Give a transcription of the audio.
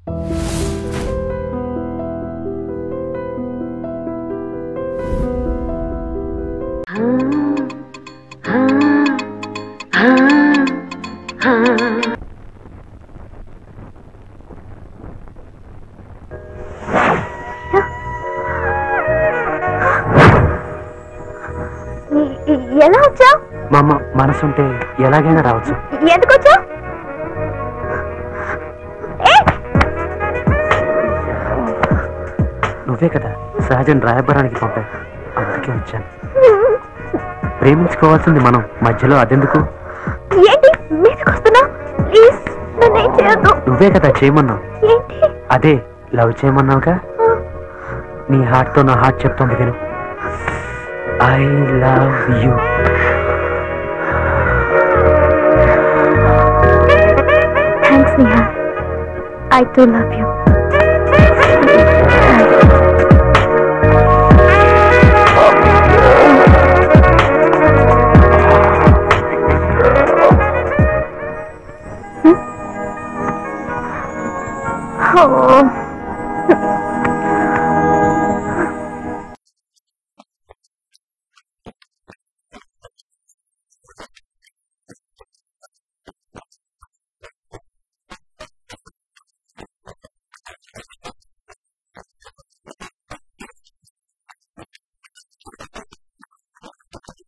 ఎలా వచ్చావు మా అమ్మ మనసుంటే ఎలాగైనా రావచ్చు ఎందుకు వచ్చావు నువ్వే కదా సహజన్ రాయబరానికి పంపా అందుకే వచ్చాను ప్రేమించుకోవాల్సింది మనం మధ్యలో అదెందుకు ఏంటి మీదకి వస్తున్నా ప్లీజ్ నన్ను ఏం చేయొద్దు నువ్వే కదా చేయమన్నావు ఏంటి అదే లవ్ చేయమన్నావుగా నీ హార్ట్ తో నా హార్ట్ చెప్తోంది విను I love you thanks Niha I too love you